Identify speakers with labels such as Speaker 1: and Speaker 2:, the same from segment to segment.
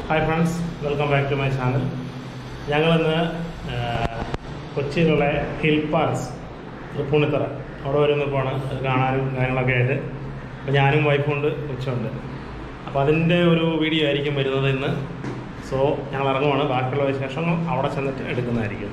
Speaker 1: Hi friends welcome back to my channel ഞങ്ങളിന്ന് കൊച്ചിയിലുള്ള hill palace Tripunithura അവിടെ വരെ ഒന്ന് പോകണം അത് കാണാനും കാര്യങ്ങളൊക്കെ ആയിട്ട് അപ്പോൾ ഞാനും വൈഫുണ്ട് കൊച്ചുണ്ട് അപ്പോൾ അതിൻ്റെ ഒരു വീഡിയോ ആയിരിക്കും വരുന്നത് ഇന്ന് സോ ഞങ്ങൾ ഇറങ്ങുവാണ് ബാക്കിയുള്ള വിശേഷങ്ങൾ അവിടെ ചെന്നിട്ട് എടുക്കുന്നതായിരിക്കും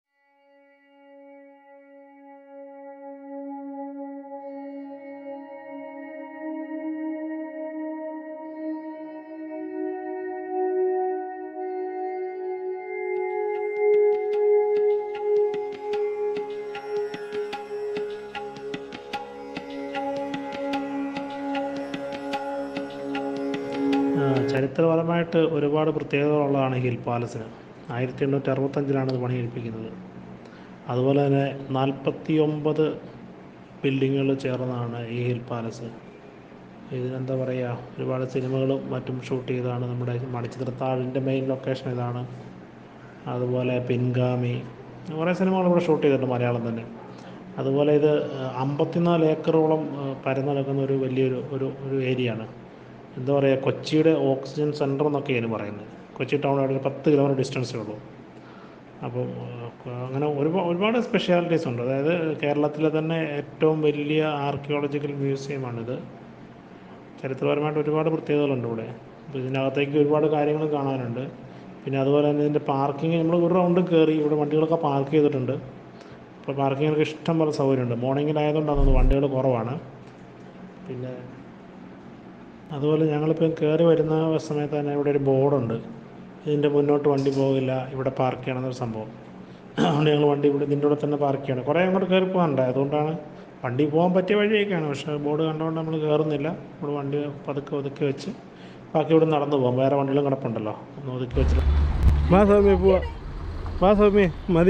Speaker 1: ആ, ചരിത്രപരമായിട്ട് ഒരുപാട് പ്രത്യേകതകളുള്ളതാണ് ഹിൽ പാലസിന് ആയിരത്തി എണ്ണൂറ്റി അറുപത്തഞ്ചിലാണ് ഇത് പണിയെടുപ്പിക്കുന്നത് അതുപോലെ തന്നെ നാൽപ്പത്തി ഒമ്പത് ബിൽഡിങ്ങുകൾ ചേർന്നതാണ് ഈ ഹിൽ പാലസ് ഇതിനെന്താ പറയുക ഒരുപാട് സിനിമകളും മറ്റും ഷൂട്ട് ചെയ്തതാണ് നമ്മുടെ മണിച്ചിത്രത്താഴിൻ്റെ മെയിൻ ലൊക്കേഷൻ ഇതാണ് അതുപോലെ പിൻഗാമി കുറേ സിനിമകൾ ഇവിടെ ഷൂട്ട് ചെയ്തിട്ടുണ്ട് മലയാളം തന്നെ അതുപോലെ ഇത് അമ്പത്തിനാല് ഏക്കറോളം പരന്നു കിടക്കുന്ന ഒരു വലിയൊരു ഒരു ഒരു ഏരിയ ആണ് എന്താ പറയുക കൊച്ചിയുടെ ഓക്സിജൻ സെൻറ്റർ എന്നൊക്കെയാണ് പറയുന്നത് കൊച്ചി ടൗണിനോട് ഒരു പത്ത് കിലോമീറ്റർ ഡിസ്റ്റൻസേ ഉള്ളൂ അപ്പം ആ, അങ്ങനെ ഒരുപാട് ഒരുപാട് സ്പെഷ്യാലിറ്റീസ് ഉണ്ട് അതായത് കേരളത്തിലെ തന്നെ ഏറ്റവും വലിയ ആർക്കിയോളജിക്കൽ മ്യൂസിയമാണിത് ചരിത്രപരമായിട്ട് ഒരുപാട് പ്രത്യേകതകളുണ്ട് ഇവിടെ അപ്പോൾ ഇതിനകത്തേക്ക് ഒരുപാട് കാര്യങ്ങൾ കാണാനുണ്ട് പിന്നെ അതുപോലെ തന്നെ ഇതിൻ്റെ പാർക്കിംഗ് നമ്മൾ ഒരു റൗണ്ട് കയറി ഇവിടെ വണ്ടികളൊക്കെ പാർക്ക് ചെയ്തിട്ടുണ്ട് ഇപ്പോൾ പാർക്കിങ്ങിനൊക്കെ ഇഷ്ടം പോലെ സൗകര്യമുണ്ട് മോർണിംഗിലായതുകൊണ്ടാണ് വണ്ടികൾ കുറവാണ് പിന്നെ അതുപോലെ ഞങ്ങളിപ്പോൾ കയറി വരുന്ന സമയത്ത് തന്നെ ഇവിടെ ഒരു ബോർഡുണ്ട് ഇതിൻ്റെ മുന്നോട്ട് വണ്ടി പോകില്ല ഇവിടെ പാർക്ക് ചെയ്യണമെന്നൊരു സംഭവം അതുകൊണ്ട് ഞങ്ങൾ വണ്ടി ഇവിടെ ഇതിൻ്റെ കൂടെ തന്നെ പാർക്ക് ചെയ്യണം കുറേ അങ്ങോട്ട് കയറി പോകാനുണ്ട് അതുകൊണ്ടാണ് വണ്ടി പോകാൻ പറ്റിയ വഴിയൊക്കെയാണ് പക്ഷേ ബോർഡ് കണ്ടുകൊണ്ട് നമ്മൾ കയറുന്നില്ല ഇവിടെ വണ്ടി പതുക്കെ ഒതുക്കി വെച്ച് ബാക്കി ഇവിടെ നടന്നു പോകാം വേറെ വണ്ടികളും കിടപ്പുണ്ടല്ലോ ഒന്ന് ഒതുക്കി വെച്ചിട്ട് വാ സൗമ്യ പോവാ വാ സൗമ്യ മതി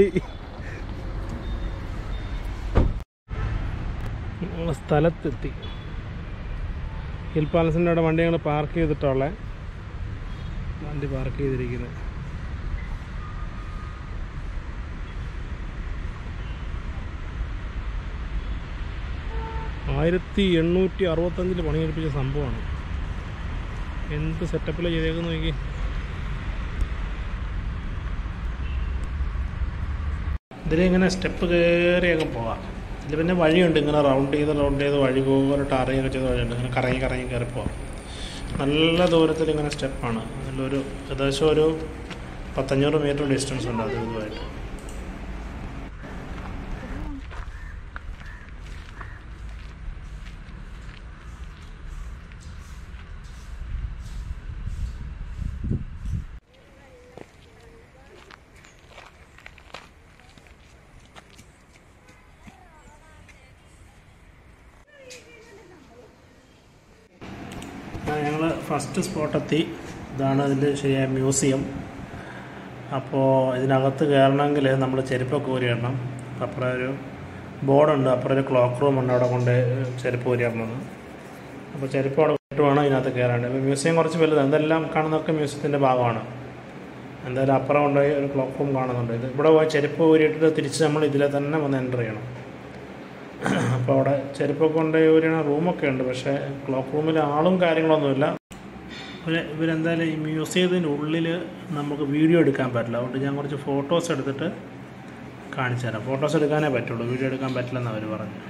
Speaker 1: നമ്മള് സ്ഥലത്തെത്തി ഹിൽ പാലസിൻ്റെ അവിടെ വണ്ടി ഞങ്ങൾ പാർക്ക് ചെയ്തിട്ടുള്ളത് വണ്ടി പാർക്ക് ചെയ്തിരിക്കുന്നത് ആയിരത്തി എണ്ണൂറ്റി അറുപത്തഞ്ചിൽ പണിയെടുപ്പിച്ച സംഭവമാണ് എന്ത് സെറ്റപ്പിൽ ചെയ്തേക്കുന്നു നോക്കി ഇതിലിങ്ങനെ സ്റ്റെപ്പ് കയറി അങ്ങ് പോവാം ഇതിൽ പിന്നെ വഴിയുണ്ട് ഇങ്ങനെ റൗണ്ട് ചെയ്ത് റൗണ്ട് ചെയ്ത് വഴി പോലെ ടാറിയൊക്കെ ചെയ്ത വഴിയുണ്ട് ഇങ്ങനെ കറങ്ങി കറങ്ങി കയറി പോവാം നല്ല ദൂരത്തിൽ ഇങ്ങനെ സ്റ്റെപ്പാണ് അതിലൊരു ഏകദേശം ഒരു പത്തഞ്ഞൂറ് മീറ്റർ ഡിസ്റ്റൻസ് ഉണ്ട് അത് ഇതുമായിട്ട് ഞങ്ങൾ ഫസ്റ്റ് സ്പോട്ടെത്തി ഇതാണ് അതിൻ്റെ ശരിയായ മ്യൂസിയം അപ്പോൾ ഇതിനകത്ത് കയറണമെങ്കിൽ നമ്മൾ ചെരുപ്പൊക്കെ ഊരി ഇടണം അപ്പുറം ഒരു ബോർഡുണ്ട് അപ്പുറം ഒരു ക്ലോക്ക് റൂം ഉണ്ട് അവിടെ കൊണ്ട് ചെരുപ്പ് ഊരി ഇടണമെന്ന് അപ്പോൾ ചെരുപ്പ് അവിടെ ഇട്ട് വേണം ഇതിനകത്ത് കയറാണ്ട് ഇപ്പോൾ മ്യൂസിയം കുറച്ച് വലുതാണ് ഇതെല്ലാം കാണുന്നതൊക്കെ മ്യൂസിയത്തിൻ്റെ ഭാഗമാണ് എന്തായാലും അപ്പുറം കൊണ്ടുപോയി ഒരു ക്ലോക്ക് റൂം കാണുന്നുണ്ട് ഇത് ഇവിടെ പോയി ചെരുപ്പ് ഊരിയിട്ടിട്ട് തിരിച്ച് നമ്മൾ ഇതിലെ തന്നെ വന്ന് എൻ്റർ ചെയ്യണം അപ്പോൾ അവിടെ ചെരുപ്പൊക്കെ കൊണ്ട് ഒരു റൂമൊക്കെ ഉണ്ട് പക്ഷേ ക്ലോക്ക് റൂമിൽ ആളും കാര്യങ്ങളൊന്നുമില്ല ഇവര് ഇവരെന്തായാലും ഈ മ്യൂസിയത്തിൻ്റെ ഉള്ളിൽ നമുക്ക് വീഡിയോ എടുക്കാൻ പറ്റില്ല അതുകൊണ്ട് ഞാൻ കുറച്ച് ഫോട്ടോസ് എടുത്തിട്ട് കാണിച്ചു തരാം ഫോട്ടോസ് എടുക്കാനേ പറ്റുള്ളൂ വീഡിയോ എടുക്കാൻ പറ്റില്ലെന്ന് അവർ പറഞ്ഞു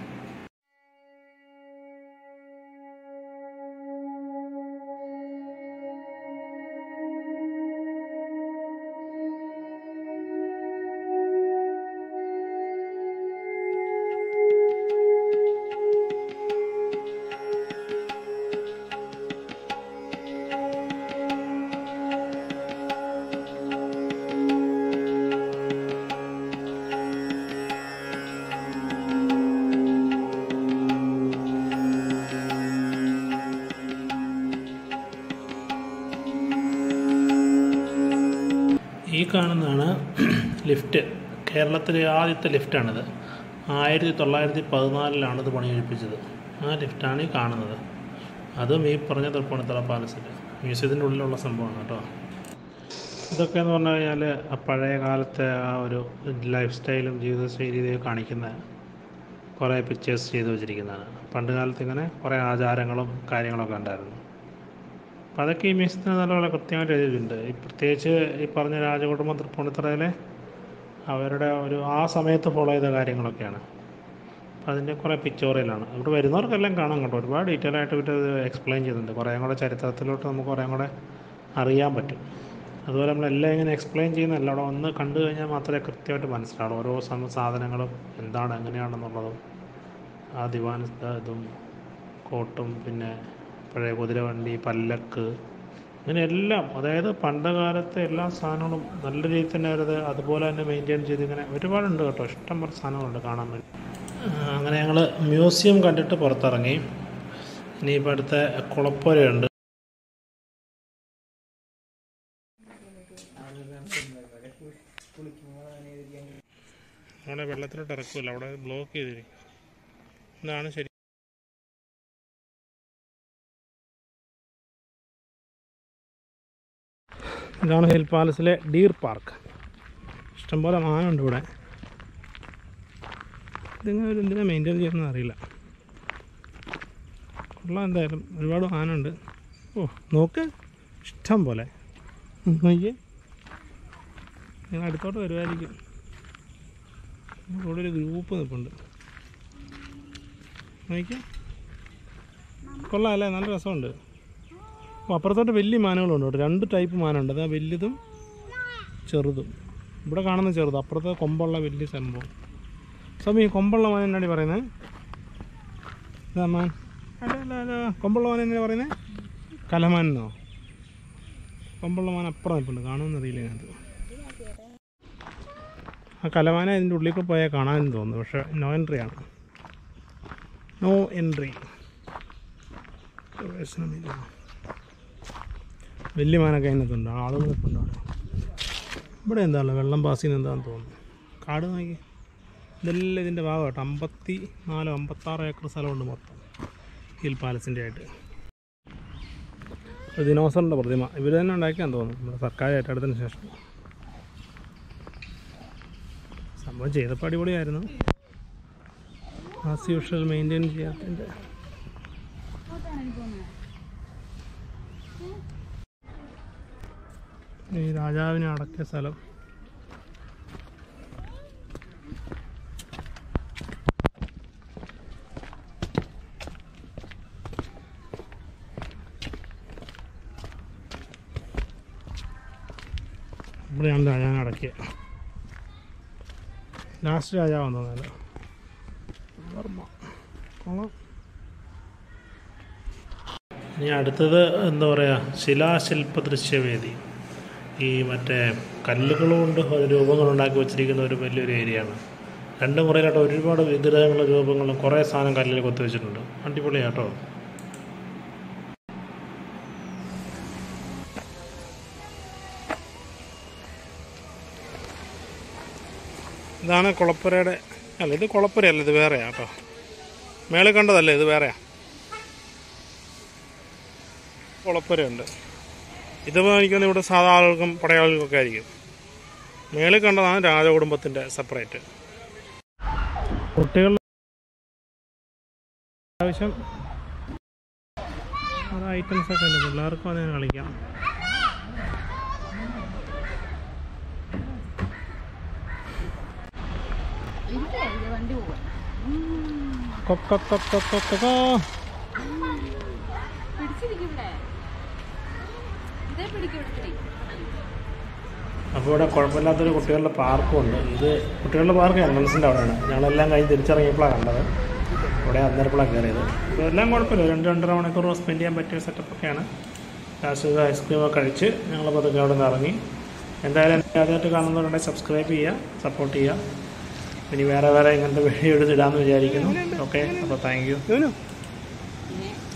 Speaker 1: ഈ കാണുന്നതാണ് ലിഫ്റ്റ് കേരളത്തിലെ ആദ്യത്തെ ലിഫ്റ്റാണിത് ആയിരത്തി തൊള്ളായിരത്തി പതിനാലിലാണ് ഇത് പണികഴിപ്പിച്ചത് ആ ലിഫ്റ്റാണ് ഈ കാണുന്നത് അതും ഈ പറഞ്ഞ തൃപ്പൂണിത്തറ പാലസിൽ മ്യൂസിയത്തിൻ്റെ ഉള്ളിലുള്ള സംഭവമാണ് കേട്ടോ ഇതൊക്കെ എന്ന് പറഞ്ഞു കഴിഞ്ഞാൽ ആ പഴയ കാലത്തെ ആ ഒരു ലൈഫ് സ്റ്റൈലും ജീവിതശൈലിയും കാണിക്കുന്ന കുറേ പിക്ചേഴ്സ് ചെയ്ത് വെച്ചിരിക്കുന്നതാണ് പണ്ട് കാലത്ത് ഇങ്ങനെ കുറേ ആചാരങ്ങളും കാര്യങ്ങളൊക്കെ ഉണ്ടായിരുന്നു അപ്പോൾ അതൊക്കെ ഈ മ്യൂസിയത്തിന് നല്ലപോലെ കൃത്യമായിട്ട് എഴുതിയിട്ടുണ്ട് ഈ പ്രത്യേകിച്ച് ഈ പറഞ്ഞ രാജകുടുംബ തൃപ്പൂണിത്തറയിലെ അവരുടെ ഒരു ആ സമയത്ത് ഫോളോ ചെയ്ത കാര്യങ്ങളൊക്കെയാണ് അപ്പോൾ അതിൻ്റെ കുറേ പിക്ചോറിയലാണ് ഇവിടെ വരുന്നവർക്കെല്ലാം കാണാം കേട്ടോ ഒരുപാട് ഡീറ്റെയിൽ ആയിട്ട് ഇവർ ഇത് എക്സ്പ്ലെയിൻ ചെയ്യുന്നുണ്ട് കുറേ കൂടെ ചരിത്രത്തിലോട്ട് നമുക്ക് കുറേ കൂടെ അറിയാൻ പറ്റും അതുപോലെ നമ്മളെല്ലാം ഇങ്ങനെ എക്സ്പ്ലെയിൻ ചെയ്യുന്നതല്ല അവിടെ ഒന്ന് കണ്ടു കഴിഞ്ഞാൽ മാത്രമേ കൃത്യമായിട്ട് മനസ്സിലാവുള്ളൂ ഓരോ സമ സാധനങ്ങളും എന്താണ് എങ്ങനെയാണെന്നുള്ളതും ആ ദിവാൻ ഇതും കോട്ടും പിന്നെ പഴയ കുതിരവണ്ടി പല്ലക്ക് ഇങ്ങനെ എല്ലാം അതായത് പണ്ട് കാലത്തെ എല്ലാ സാധനങ്ങളും നല്ല രീതിയിൽ തന്നെ അവരത് അതുപോലെ തന്നെ മെയിൻറ്റെയിൻ ചെയ്ത് ഇങ്ങനെ ഒരുപാടുണ്ട് കേട്ടോ ഇഷ്ടം പോലെ സാധനങ്ങളുണ്ട് കാണാൻ വേണ്ടി ആ, അങ്ങനെ ഞങ്ങൾ മ്യൂസിയം കണ്ടിട്ട് പുറത്തിറങ്ങി ഇനിയിപ്പോൾ അടുത്ത കുളപ്പുരയുണ്ട് അവിടെ വെള്ളത്തിലോട്ട് ഇറക്കില്ല അവിടെ ബ്ലോക്ക് ചെയ്തിരിക്കും ഇതാണ് ശരി ഇതാണ് ഹിൽ പാലസിലെ ഡീർ പാർക്ക് ഇഷ്ടംപോലെ മാനുണ്ട് ഇവിടെ ഇതിങ്ങനെ ഒരു എന്തിനാ മെയിൻറ്റെയിൻ ചെയ്യുന്നത് അറിയില്ല കൊള്ളാം എന്തായാലും ഒരുപാട് മാനുണ്ട് ഓ നോക്ക് ഇഷ്ടം പോലെ നോക്കിയേ നിങ്ങൾ അടുത്തോട്ട് വരുമായിരിക്കും ഇവിടെ ഒരു ഗ്രൂപ്പ് നിൽപ്പുണ്ട് നോക്കിയേ കൊള്ളാം അല്ലേ നല്ല രസമുണ്ട് അപ്പോൾ അപ്പുറത്തോട്ട് വലിയ മാനുകളുണ്ട് കേട്ടോ രണ്ട് ടൈപ്പ് മാനുണ്ട് അതാ വലുതും ചെറുതും ഇവിടെ കാണുന്ന ചെറുത് അപ്പുറത്തെ കൊമ്പുള്ള വലിയ സംഭവം സമയം ഈ കൊമ്പുള്ള മാൻ എന്നാടി പറയുന്നത് ഇതാ മാൻ അല്ല അല്ല അല്ല കൊമ്പുള്ള മാൻ എന്നാ പറയുന്നത് കലമാൻ എന്നോ കൊമ്പുള്ള മാൻ അപ്പുറം നിൽപ്പുണ്ട് കാണുമെന്ന് അറിയില്ല ഇതിനകത്ത് ആ കലമാനെ അതിൻ്റെ ഉള്ളിൽ കൂടെ പോയാൽ കാണാമെന്ന് തോന്നുന്നു പക്ഷേ നോ എൻട്രി ആണ് നോ എൻട്രി പ്രവേശനമില്ല വലിയ മാനൊക്കെ അതിനകത്തുണ്ട് ആളുകൾ നിൽപ്പുണ്ട് അവിടെ ഇവിടെ എന്താണല്ലോ വെള്ളം പാസ് ചെയ്യുന്നത് എന്താണെന്ന് തോന്നുന്നു കാട് നോക്കി ഇതെല്ലാം ഇതിൻ്റെ ഭാഗം കേട്ടോ അമ്പത്തി നാലോ അമ്പത്താറ് ഏക്കർ സ്ഥലമുണ്ട് മൊത്തം ഹിൽ പാലസിൻ്റെ ആയിട്ട് ഒരു ദിനോസറിൻ്റെ പ്രതിമ ഇവർ തന്നെ ഉണ്ടാക്കിയാന്ന് തോന്നുന്നു നമ്മുടെ സർക്കാർ ഏറ്റെടുത്തതിന് ശേഷം സംഭവം ചെയ്തപ്പോൾ അടിപൊളിയായിരുന്നു ആസ് യൂഷ്വൽ മെയിൻറ്റെയിൻ ചെയ്യാത്തതിൻ്റെ ഈ രാജാവിനെ അടക്കിയ സ്ഥലം ഇവിടെയാണ് രാജാവിനെ അടക്കിയത് ലാസ്റ്റ് രാജാവാന്ന് തോന്നുന്നത് വർമ്മ കൊള്ളാം ഇനി അടുത്തത് എന്താ പറയുക ശിലാശില്പ ദൃശ്യവേദി ഈ മറ്റേ കല്ലുകൾ കൊണ്ട് രൂപങ്ങൾ ഉണ്ടാക്കി വെച്ചിരിക്കുന്ന ഒരു വലിയൊരു ഏരിയയാണ് രണ്ട് മുറിയിലായിട്ട് ഒരുപാട് വിഗ്രഹങ്ങളും രൂപങ്ങളും കുറേ സാധനം കല്ലിൽ കൊത്തി വെച്ചിട്ടുണ്ട് അടിപൊളിയാട്ടോ ഇതാണ് കുളപ്പുരയുടെ അല്ല ഇത് കുളപ്പുരയല്ല ഇത് വേറെയാ കേട്ടോ മേളിൽ കണ്ടതല്ലേ ഇത് വേറെയാ കുളപ്പുരയുണ്ട് ഇതിപ്പോൾ എനിക്കൊന്ന് ഇവിടെ സാധാ ആളുകൾക്കും പടയാളികൾക്കൊക്കെ ആയിരിക്കും മേളിൽ കണ്ടതാണ് രാജകുടുംബത്തിൻ്റെ സെപ്പറേറ്റ് കുട്ടികളുടെ ആവശ്യം അത് ഐറ്റംസ് ഒക്കെ ഉണ്ട് പിള്ളേർക്കും അതിനെ കളിക്കാം
Speaker 2: ഇല്ലേ ഇത് വണ്ടി പോവാ
Speaker 1: കൊക്ക കൊക്ക കൊക്ക കോ.
Speaker 2: പിടിച്ചിരിക്കും ഇവിടെ ഇതേ പിടിക്കും ഇവിടെ പിടി
Speaker 1: അപ്പോൾ ഇവിടെ കുഴപ്പമില്ലാത്തൊരു കുട്ടികളുടെ പാർക്കും ഉണ്ട് ഇത് കുട്ടികളുടെ പാർക്ക് എൻട്രൻസിൻ്റെ അവിടെയാണ് ഞങ്ങളെല്ലാം കഴിഞ്ഞ് തിരിച്ചിറങ്ങിയപ്പോഴാണ് കണ്ടത് ഇവിടെ അന്നേരപ്പോഴാണ് കയറിയത് അപ്പോൾ എല്ലാം കുഴപ്പമില്ല രണ്ട് രണ്ടര മണിക്കൂർ സ്പെൻഡ് ചെയ്യാൻ പറ്റിയ സെറ്റപ്പൊക്കെയാണ് ലാസ്റ്റ് ഐസ്ക്രീമൊക്കെ കഴിച്ച് ഞങ്ങൾ പതുക്കെ അവിടെ നിന്ന് ഇറങ്ങി എന്തായാലും എന്നെ ആദ്യമായിട്ട് കാണുന്നവരുണ്ടെങ്കിൽ സബ്സ്ക്രൈബ് ചെയ്യുക സപ്പോർട്ട് ചെയ്യുക ഇനി വേറെ വേറെ ഇങ്ങനത്തെ വീഡിയോ എടുത്തിടാമെന്ന് വിചാരിക്കുന്നു ഓക്കെ അപ്പോൾ താങ്ക് യു
Speaker 2: പിന്നെ